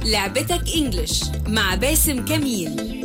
لعبتك انجلش مع باسم كميل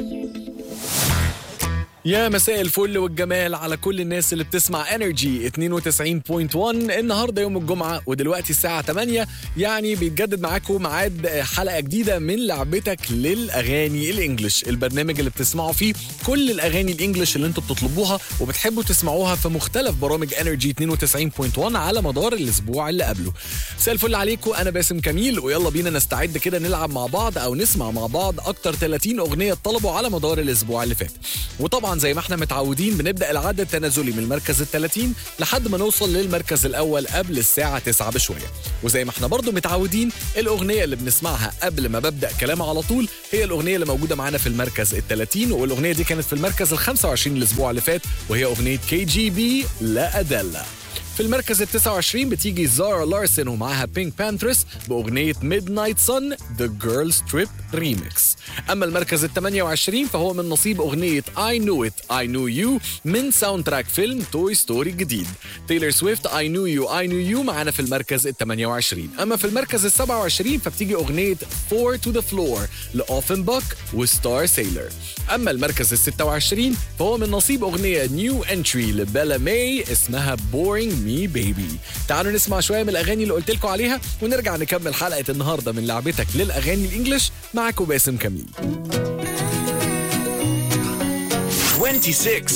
يا مساء الفل والجمال على كل الناس اللي بتسمع انرجي 92.1 النهارده يوم الجمعه ودلوقتي الساعه 8 يعني بيتجدد معاكم ميعاد حلقه جديده من لعبتك للاغاني الانجليش البرنامج اللي بتسمعوا فيه كل الاغاني الانجليش اللي انتوا بتطلبوها وبتحبوا تسمعوها في مختلف برامج انرجي 92.1 على مدار الاسبوع اللي قبله مساء الفل عليكم انا باسم كميل ويلا بينا نستعد كده نلعب مع بعض او نسمع مع بعض اكتر 30 اغنيه طلبوا على مدار الاسبوع اللي فات وطبعا زي ما احنا متعودين بنبدا العد التنازلي من المركز ال 30 لحد ما نوصل للمركز الاول قبل الساعه 9 بشويه وزي ما احنا برضو متعودين الاغنيه اللي بنسمعها قبل ما ببدا كلام على طول هي الاغنيه اللي موجوده معانا في المركز ال 30 والاغنيه دي كانت في المركز ال 25 الاسبوع اللي فات وهي اغنيه كي جي بي لا ادله في المركز ال 29 بتيجي زارا لارسن ومعاها بينك بانثرس باغنيه ميد نايت سن ذا جيرلز تريب ريميكس اما المركز ال 28 فهو من نصيب اغنيه I Knew It I Knew You من ساوند تراك فيلم توي ستوري الجديد تايلر سويفت I Knew You I Knew You معانا في المركز ال 28 اما في المركز ال 27 فبتيجي اغنيه Four to the Floor لاوفنباك وستار سيلر اما المركز ال 26 فهو من نصيب اغنيه نيو انتري لبيلا ماي اسمها Boring مي بيبي تعالوا نسمع شويه من الاغاني اللي قلت لكم عليها ونرجع نكمل حلقه النهارده من لعبتك للاغاني الانجليش معاكم باسم كميل 26